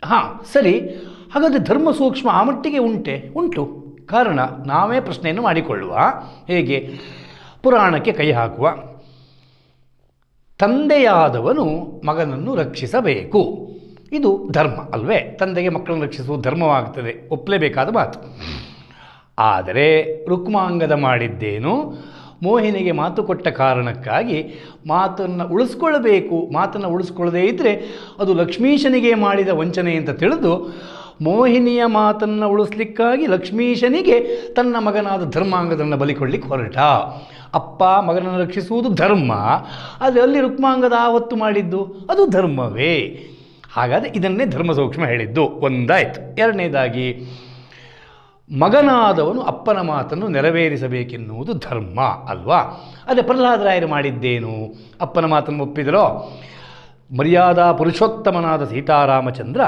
ಹಾಂ ಸರಿ ಹಾಗಾದರೆ ಧರ್ಮ ಸೂಕ್ಷ್ಮ ಆ ಮಟ್ಟಿಗೆ ಉಂಟೆ ಉಂಟು ಕಾರಣ ನಾವೇ ಪ್ರಶ್ನೆಯನ್ನು ಮಾಡಿಕೊಳ್ಳುವ ಹೇಗೆ ಪುರಾಣಕ್ಕೆ ಕೈ ಹಾಕುವ ತಂದೆಯಾದವನು ಮಗನನ್ನು ರಕ್ಷಿಸಬೇಕು ಇದು ಧರ್ಮ ಅಲ್ವೇ ತಂದೆಗೆ ಮಕ್ಕಳನ್ನು ರಕ್ಷಿಸುವುದು ಧರ್ಮವಾಗುತ್ತದೆ ಒಪ್ಪಲೇಬೇಕಾದ ಮಾತು ಆದರೆ ರುಕ್ಮಾಂಗದ ಮಾಡಿದ್ದೇನು ಮೋಹಿನಿಗೆ ಮಾತು ಕೊಟ್ಟ ಕಾರಣಕ್ಕಾಗಿ ಮಾತನ್ನು ಉಳಿಸ್ಕೊಳ್ಬೇಕು ಮಾತನ್ನು ಉಳಿಸ್ಕೊಳ್ಳದೇ ಇದ್ದರೆ ಅದು ಲಕ್ಷ್ಮೀಶನಿಗೆ ಮಾಡಿದ ವಂಚನೆ ಅಂತ ತಿಳಿದು ಮೋಹಿನಿಯ ಮಾತನ್ನು ಉಳಿಸ್ಲಿಕ್ಕಾಗಿ ಲಕ್ಷ್ಮೀಶನಿಗೆ ತನ್ನ ಮಗನಾದ ಧರ್ಮಾಂಗದನ್ನು ಬಲಿಕೊಡ್ಲಿಕ್ಕೆ ಹೊರಟ ಅಪ್ಪ ಮಗನನ್ನು ರಕ್ಷಿಸುವುದು ಧರ್ಮ ಆದರೆ ಅಲ್ಲಿ ರುಕ್ಮಾಂಗದ ಆವತ್ತು ಮಾಡಿದ್ದು ಅದು ಧರ್ಮವೇ ಹಾಗಾದರೆ ಇದನ್ನೇ ಧರ್ಮ ಸೂಕ್ಷ್ಮ ಹೇಳಿದ್ದು ಒಂದಾಯಿತು ಎರಡನೇದಾಗಿ ಮಗನಾದವನು ಅಪ್ಪನ ಮಾತನ್ನು ನೆರವೇರಿಸಬೇಕೆನ್ನುವುದು ಧರ್ಮ ಅಲ್ವಾ ಅದೇ ಪ್ರಹ್ಲಾದರಾಯರು ಮಾಡಿದ್ದೇನು ಅಪ್ಪನ ಮಾತನ್ನು ಒಪ್ಪಿದರೋ ಮರ್ಯಾದಾ ಪುರುಷೋತ್ತಮನಾದ ಸೀತಾರಾಮಚಂದ್ರ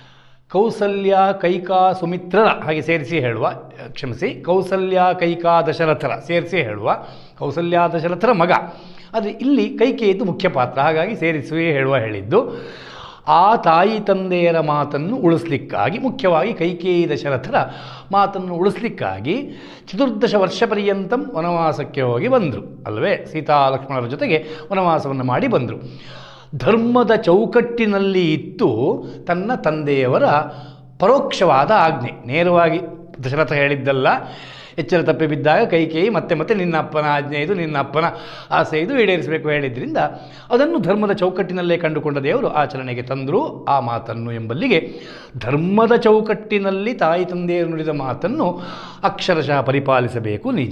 ಕೌಸಲ್ಯ ಕೈಕಾ ಸುಮಿತ್ರರ ಹಾಗೆ ಸೇರಿಸಿ ಹೇಳುವ ಕ್ಷಮಿಸಿ ಕೌಸಲ್ಯ ಕೈಕಾ ದಶರಥರ ಸೇರಿಸಿ ಹೇಳುವ ಕೌಸಲ್ಯ ದಶರಥರ ಮಗ ಆದರೆ ಇಲ್ಲಿ ಕೈಕೇಯಿದು ಮುಖ್ಯ ಪಾತ್ರ ಹಾಗಾಗಿ ಸೇರಿಸುವೇ ಹೇಳುವ ಹೇಳಿದ್ದು ಆ ತಾಯಿ ತಂದೆಯರ ಮಾತನ್ನು ಉಳಿಸ್ಲಿಕ್ಕಾಗಿ ಮುಖ್ಯವಾಗಿ ಕೈಕೇಯಿ ದಶರಥರ ಮಾತನ್ನು ಉಳಿಸ್ಲಿಕ್ಕಾಗಿ ಚತುರ್ದಶ ವರ್ಷ ಪರ್ಯಂತಂ ವನವಾಸಕ್ಕೆ ಹೋಗಿ ಬಂದರು ಅಲ್ವೇ ಸೀತಾ ಲಕ್ಷ್ಮಣರ ಜೊತೆಗೆ ವನವಾಸವನ್ನು ಮಾಡಿ ಬಂದರು ಧರ್ಮದ ಚೌಕಟ್ಟಿನಲ್ಲಿ ಇತ್ತು ತನ್ನ ತಂದೆಯವರ ಪರೋಕ್ಷವಾದ ಆಜ್ಞೆ ನೇರವಾಗಿ ದಶರಥ ಹೇಳಿದ್ದಲ್ಲ ಎಚ್ಚರ ತಪ್ಪಿ ಬಿದ್ದಾಗ ಕೈಕೇಯಿ ಮತ್ತೆ ಮತ್ತೆ ನಿನ್ನ ಅಪ್ಪನ ಆಜ್ಞೆ ಇದು ನಿನ್ನ ಅಪ್ಪನ ಆಸೆ ಇದು ಈಡೇರಿಸಬೇಕು ಹೇಳಿದ್ರಿಂದ ಅದನ್ನು ಧರ್ಮದ ಚೌಕಟ್ಟಿನಲ್ಲೇ ಕಂಡುಕೊಂಡ ದೇವರು ಆಚರಣೆಗೆ ತಂದರು ಆ ಮಾತನ್ನು ಎಂಬಲ್ಲಿಗೆ ಧರ್ಮದ ಚೌಕಟ್ಟಿನಲ್ಲಿ ತಾಯಿ ತಂದೆಯರು ನುಡಿದ ಮಾತನ್ನು ಅಕ್ಷರಶಃ ಪರಿಪಾಲಿಸಬೇಕು ನಿಜ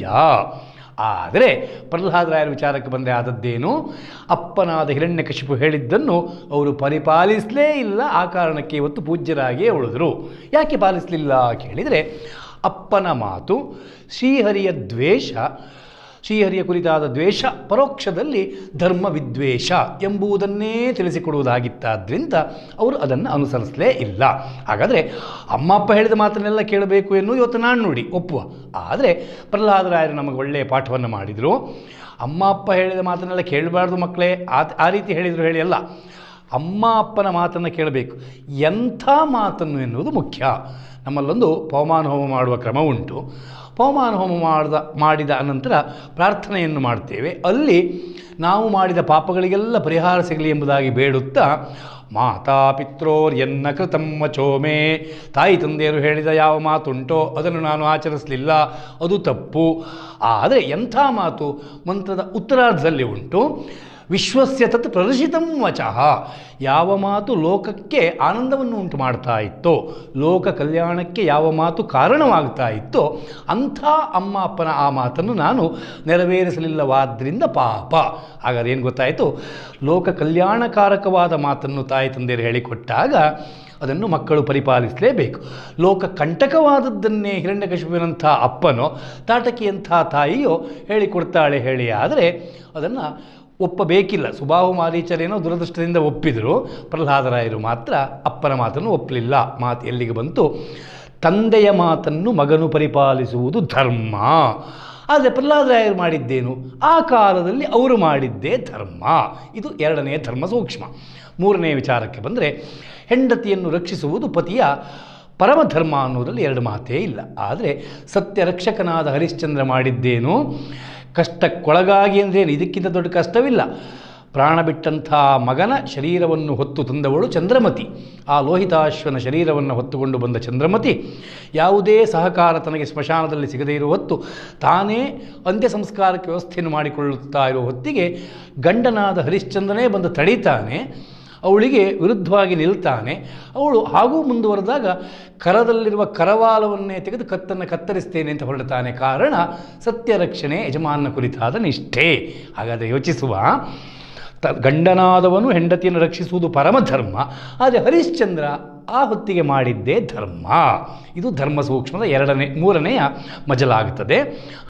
ಆದರೆ ಪ್ರಹ್ಲಾದರಾಯರ ವಿಚಾರಕ್ಕೆ ಬಂದರೆ ಆದದ್ದೇನು ಅಪ್ಪನಾದ ಹಿರಣ್ಯಕಶಿಪು ಹೇಳಿದ್ದನ್ನು ಅವರು ಪರಿಪಾಲಿಸಲೇ ಇಲ್ಲ ಆ ಕಾರಣಕ್ಕೆ ಇವತ್ತು ಪೂಜ್ಯರಾಗಿಯೇ ಉಳಿದರು ಯಾಕೆ ಪಾಲಿಸಲಿಲ್ಲ ಕೇಳಿದರೆ ಅಪ್ಪನ ಮಾತು ಶ್ರೀಹರಿಯ ದ್ವೇಷ ಶ್ರೀಹರಿಯ ಕುರಿತಾದ ದ್ವೇಷ ಪರೋಕ್ಷದಲ್ಲಿ ಧರ್ಮ ವಿದ್ವೇಷ ಎಂಬುದನ್ನೇ ತಿಳಿಸಿಕೊಡುವುದಾಗಿತ್ತಾದ್ರಿಂದ ಅವರು ಅದನ್ನು ಅನುಸರಿಸಲೇ ಇಲ್ಲ ಹಾಗಾದರೆ ಅಮ್ಮ ಅಪ್ಪ ಹೇಳಿದ ಮಾತನ್ನೆಲ್ಲ ಕೇಳಬೇಕು ಎನ್ನುವುದು ಇವತ್ತು ನಾನು ನುಡಿ ಒಪ್ಪುವ ಆದರೆ ಪ್ರಹ್ಲಾದರಾಯರು ನಮಗೆ ಒಳ್ಳೆಯ ಪಾಠವನ್ನು ಮಾಡಿದರು ಅಮ್ಮ ಅಪ್ಪ ಹೇಳಿದ ಮಾತನ್ನೆಲ್ಲ ಕೇಳಬಾರ್ದು ಮಕ್ಕಳೇ ಆ ಆ ರೀತಿ ಹೇಳಿದರು ಹೇಳಿ ಅಲ್ಲ ಅಮ್ಮ ಅಪ್ಪನ ಮಾತನ್ನು ಕೇಳಬೇಕು ಎಂಥ ಮಾತನ್ನು ಎನ್ನುವುದು ಮುಖ್ಯ ನಮ್ಮಲ್ಲೊಂದು ಪವಮಾನ ಹೋಮ ಮಾಡುವ ಕ್ರಮ ಉಂಟು ಪವಮಾನ ಹೋಮ ಮಾಡಿದ ಮಾಡಿದ ಅನಂತರ ಪ್ರಾರ್ಥನೆಯನ್ನು ಮಾಡ್ತೇವೆ ಅಲ್ಲಿ ನಾವು ಮಾಡಿದ ಪಾಪಗಳಿಗೆಲ್ಲ ಪರಿಹಾರ ಸಿಗಲಿ ಎಂಬುದಾಗಿ ಬೇಡುತ್ತಾ ಮಾತಾ ಪಿತ್ರೋರ್ ಎನ್ನ ಕೃತಂ ವಚೋಮೆ ತಾಯಿ ತಂದೆಯರು ಹೇಳಿದ ಯಾವ ಮಾತುಂಟೋ ಅದನ್ನು ನಾನು ಆಚರಿಸಲಿಲ್ಲ ಅದು ತಪ್ಪು ಆದರೆ ಎಂಥ ಮಾತು ಮಂತ್ರದ ಉತ್ತರಾರ್ಧದಲ್ಲಿ ಉಂಟು ವಿಶ್ವಸ್ಯ ತತ್ ಪ್ರದರ್ಶಿತಂ ವಚಃ ಯಾವ ಮಾತು ಲೋಕಕ್ಕೆ ಆನಂದವನ್ನು ಉಂಟು ಮಾಡ್ತಾ ಇತ್ತೋ ಲೋಕ ಕಲ್ಯಾಣಕ್ಕೆ ಯಾವ ಮಾತು ಕಾರಣವಾಗ್ತಾ ಇತ್ತೋ ಅಂಥ ಅಮ್ಮ ಅಪ್ಪನ ಆ ಮಾತನ್ನು ನಾನು ನೆರವೇರಿಸಲಿಲ್ಲವಾದ್ದರಿಂದ ಪಾಪ ಹಾಗಾದ್ರೆ ಏನು ಗೊತ್ತಾಯಿತು ಲೋಕ ಕಲ್ಯಾಣಕಾರಕವಾದ ಮಾತನ್ನು ತಾಯಿ ತಂದೆಯರು ಹೇಳಿಕೊಟ್ಟಾಗ ಅದನ್ನು ಮಕ್ಕಳು ಪರಿಪಾಲಿಸಲೇಬೇಕು ಲೋಕ ಕಂಟಕವಾದದ್ದನ್ನೇ ಹಿರಣ್ಯಕಶಿಪುವಿನಂಥ ಅಪ್ಪನೋ ತಾಟಕಿಯಂಥ ತಾಯಿಯೋ ಹೇಳಿಕೊಡ್ತಾಳೆ ಹೇಳಿ ಆದರೆ ಅದನ್ನು ಒಪ್ಪಬೇಕಿಲ್ಲ ಸುಬಾಹು ಮಾರೀಚರೇನೋ ದುರದೃಷ್ಟದಿಂದ ಒಪ್ಪಿದರು ಪ್ರಹ್ಲಾದರಾಯರು ಮಾತ್ರ ಅಪ್ಪನ ಮಾತನ್ನು ಒಪ್ಪಲಿಲ್ಲ ಮಾತು ಎಲ್ಲಿಗೆ ಬಂತು ತಂದೆಯ ಮಾತನ್ನು ಮಗನು ಪರಿಪಾಲಿಸುವುದು ಧರ್ಮ ಆದರೆ ಪ್ರಹ್ಲಾದರಾಯರು ಮಾಡಿದ್ದೇನು ಆ ಕಾಲದಲ್ಲಿ ಅವರು ಮಾಡಿದ್ದೇ ಧರ್ಮ ಇದು ಎರಡನೆಯ ಧರ್ಮ ಸೂಕ್ಷ್ಮ ಮೂರನೇ ವಿಚಾರಕ್ಕೆ ಬಂದರೆ ಹೆಂಡತಿಯನ್ನು ರಕ್ಷಿಸುವುದು ಪತಿಯ ಪರಮಧರ್ಮ ಅನ್ನೋದರಲ್ಲಿ ಎರಡು ಮಾತೇ ಇಲ್ಲ ಆದರೆ ಸತ್ಯ ರಕ್ಷಕನಾದ ಹರಿಶ್ಚಂದ್ರ ಮಾಡಿದ್ದೇನು ಕಷ್ಟಕ್ಕೊಳಗಾಗಿ ಅಂದ್ರೇನು ಇದಕ್ಕಿಂತ ದೊಡ್ಡ ಕಷ್ಟವಿಲ್ಲ ಪ್ರಾಣ ಬಿಟ್ಟಂಥ ಮಗನ ಶರೀರವನ್ನು ಹೊತ್ತು ತಂದವಳು ಚಂದ್ರಮತಿ ಆ ಲೋಹಿತಾಶ್ವನ ಶರೀರವನ್ನು ಹೊತ್ತುಕೊಂಡು ಬಂದ ಚಂದ್ರಮತಿ ಯಾವುದೇ ಸಹಕಾರ ತನಗೆ ಸ್ಮಶಾನದಲ್ಲಿ ಸಿಗದೇ ಇರುವ ಹೊತ್ತು ತಾನೇ ಅಂತ್ಯ ಸಂಸ್ಕಾರಕ್ಕೆ ವ್ಯವಸ್ಥೆಯನ್ನು ಮಾಡಿಕೊಳ್ಳುತ್ತಾ ಇರುವ ಹೊತ್ತಿಗೆ ಗಂಡನಾದ ಹರಿಶ್ಚಂದ್ರನೇ ಬಂದು ತಡೀತಾನೆ ಅವಳಿಗೆ ವಿರುದ್ಧವಾಗಿ ನಿಲ್ತಾನೆ ಅವಳು ಹಾಗೂ ಮುಂದುವರೆದಾಗ ಕರದಲ್ಲಿರುವ ಕರವಾಲವನ್ನೇ ತೆಗೆದು ಕತ್ತನ್ನು ಕತ್ತರಿಸ್ತೇನೆ ಅಂತ ಹೊರಡ್ತಾನೆ ಕಾರಣ ಸತ್ಯ ರಕ್ಷಣೆ ಯಜಮಾನ ಕುರಿತಾದ ನಿಷ್ಠೆ ಹಾಗಾದರೆ ಯೋಚಿಸುವ ತ ಗಂಡನಾದವನು ಹೆಂಡತಿಯನ್ನು ರಕ್ಷಿಸುವುದು ಪರಮಧರ್ಮ ಆದರೆ ಹರಿಶ್ಚಂದ್ರ ಆ ಹೊತ್ತಿಗೆ ಮಾಡಿದ್ದೇ ಧರ್ಮ ಇದು ಧರ್ಮ ಸೂಕ್ಷ್ಮದ ಎರಡನೇ ಮೂರನೆಯ ಮಜಲಾಗುತ್ತದೆ